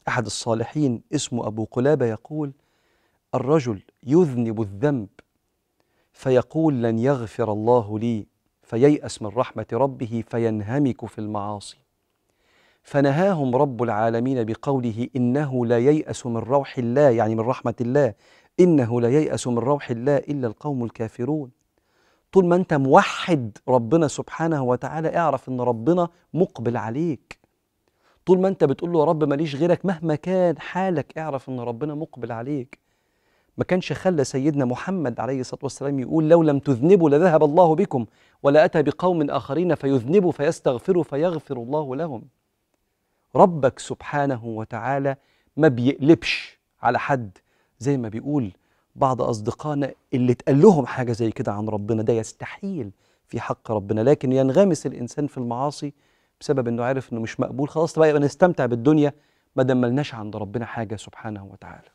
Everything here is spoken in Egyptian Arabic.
أحد الصالحين اسمه أبو قلابة يقول الرجل يذنب الذنب فيقول لن يغفر الله لي فييأس من رحمة ربه فينهمك في المعاصي فنهاهم رب العالمين بقوله إنه لا ييأس من روح الله يعني من رحمة الله إنه لا ييأس من روح الله إلا القوم الكافرون طول ما أنت موحد ربنا سبحانه وتعالى اعرف إن ربنا مقبل عليك طول ما أنت بتقول له يا رب ماليش غيرك مهما كان حالك اعرف إن ربنا مقبل عليك ما كانش خلى سيدنا محمد عليه الصلاة والسلام يقول لو لم تذنبوا لذهب الله بكم ولا أتى بقوم آخرين فيذنبوا فيستغفروا فيغفر الله لهم ربك سبحانه وتعالى ما بيقلبش على حد زي ما بيقول بعض أصدقائنا اللي اتقال لهم حاجة زي كده عن ربنا ده يستحيل في حق ربنا لكن ينغمس الإنسان في المعاصي بسبب إنه عارف إنه مش مقبول خلاص بقى يبقى نستمتع بالدنيا ما دام ملناش عند ربنا حاجة سبحانه وتعالى